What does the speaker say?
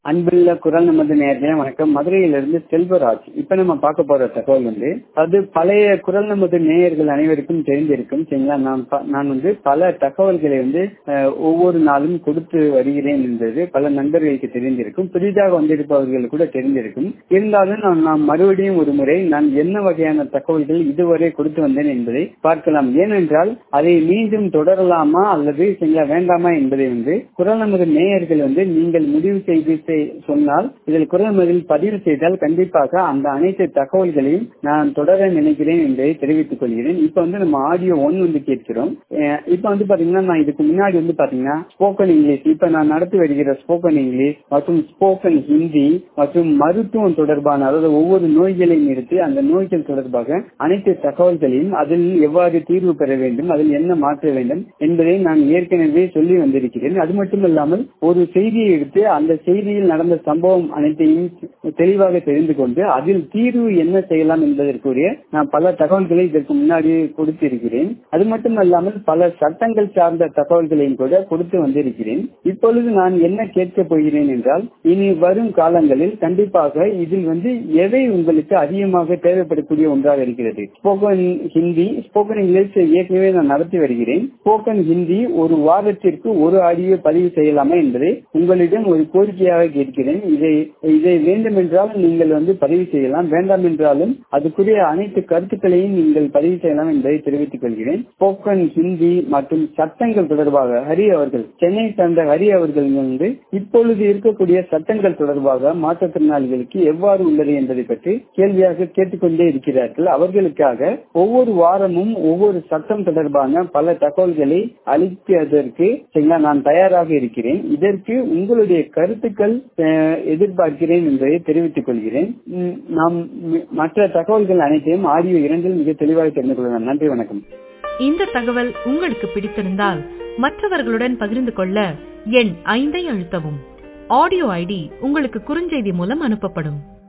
அன்புள்ள குரல் நமது நேர்களே வணக்கம் மதுரையிலிருந்து செல்வராஜ் இப்ப நம்ம பார்க்க போற தகவல் வந்து அது பழைய குரல் நமது நேயர்கள் அனைவருக்கும் தெரிந்திருக்கும் சரிங்களா நான் ப- நான் வந்து பல தகவல்களை வந்து அஹ், ஒவ்வொரு நாளும் கொடுத்து வருகிறேன் என்பது பல நண்பர்களுக்கு தெரிந்திருக்கும் புதிதாக வந்திருப்பவர்கள் கூட தெரிந்திருக்கும் இருந்தாலும் நான் நான் மறுபடியும் ஒரு முறை நான் என்ன வகையான தகவல்கள் இதுவரை கொடுத்து வந்தேன் என்பதை பார்க்கலாம் ஏனென்றால் அதை மீண்டும் தொடரலாமா அல்லது சரிங்களா வேண்டாமா என்பதை வந்து குரல் நமது நேயர்கள் வந்து நீங்கள் முடிவு செய்து செய்- சொன்னால் இதில் குரல் நமதில் பதிவு செய்தால் கண்டிப்பாக அந்த அனைத்து தகவல்களையும் நான் தொடர நினைக்கிறேன் என்பதை தெரிவித்துக் கொள்கிறேன் இப்ப வந்து நம்ம ஆடியோ ஒன் வந்து கேட்கிறோம் அஹ் இப்ப வந்து பாத்தீங்கன்னா நான் இதுக்கு முன்னாடி வந்து பாத்தீங்கன்னா ஸ்போக்கன் இங்கிலீஷ் இப்ப நான் நடத்தி வருகிற ஸ்போக்கன் இங்கிலீஷ் மற்றும் ஸ்போக்கன் ஹிந்தி மற்றும் மருத்துவம் தொடர்பான அதாவது ஒவ்வொரு நோய்களை நிறுத்தி அந்த நோய்கள் தொடர்பாக அனைத்து தகவல்களையும் அதில் எவ்வாறு தீர்வு பெற வேண்டும் அதில் என்ன மாற்ற வேண்டும் என்பதை நான் ஏற்கனவே சொல்லி வந்திருக்கிறேன் அது மட்டுமல்லாமல் ஒரு செய்தியை எடுத்து அந்த செய்தியில் நடந்த சம்பவம் அனைத்தையும் தெளிவாக தெரிந்து கொண்டு அதில் தீர்வு என்ன செய்யலாம் என்பதற்குரிய நான் பல தகவல்களை இதற்கு முன்னாடி கொடுத்திருக்கிறேன் அது மட்டுமல்லாமல் பல சட்டங்கள் சார்ந்த தகவல்களையும் கூட கொடுத்து வந்திருக்கிறேன் இப்பொழுது நான் என்ன கேட்க போகிறேன் என்றால் இனி வரும் காலங்களில் கண்டிப்பாக இதில் வந்து எவை உங்களுக்கு அதிகமாக தேவைப்படக்கூடிய ஒன்றாக இருக்கிறது ஸ்போக்கன் ஹிந்தி ஸ்போக்கன் இங்கிலீஷ் ஏற்கனவே நான் நடத்தி வருகிறேன் ஸ்போக்கன் ஹிந்தி ஒரு வாரத்திற்கு ஒரு ஆடியோ பதிவு செய்யலாமா என்பதை உங்களிடம் ஒரு கோரிக்கையாக கேட்கிறேன் இதை இதை வேண்டும் என்றால் நீங்கள் வந்து பதிவு செய்யலாம் வேண்டாம் என்றாலும் அதுக்குரிய அனைத்து கருத்துக்களையும் நீங்கள் பதிவு செய்யலாம் என்பதை தெரிவித்துக் கொள்கிறேன் ஸ்போக்கன் ஹிந்தி மற்றும் சட்டங்கள் தொடர்பாக ஹரி அவர்கள் சென்னை சார்ந்த ஹரி அவர்கள் வந்து இப்பொழுது இருக்கக்கூடிய சட்டங்கள் தொடர்பாக மாற்றுத்திறனாளிகளுக்கு எவ்வாறு உள்ளது என்பதை பற்றி கேள்வியாக கேட்டுக்கொண்டே இருக்கிறார்கள் அவர்களுக்காக ஒவ்வொரு வாரமும் ஒவ்வொரு சட்டம் தொடர்பான பல தகவல்களை அளிப்பதற்கு சரிங்களா நான் தயாராக இருக்கிறேன் இதற்கு உங்களுடைய கருத்துக்கள் அஹ், எதிர்பார்க்கிறேன் என்பதை தெரிவித்துக் கொள்கிறேன் ம், நாம் ம- மற்ற தகவல்கள் அனைத்தையும் ஆடியோ இரண்டில் மிக தெளிவாக தெரிந்து கொள்ளலாம் நன்றி வணக்கம் இந்த தகவல் உங்களுக்கு பிடித்திருந்தால் மற்றவர்களுடன் பகிர்ந்து கொள்ள எண் ஐந்தை அழுத்தவும் ஆடியோ ஐடி உங்களுக்கு குறுஞ்செய்தி மூலம் அனுப்பப்படும்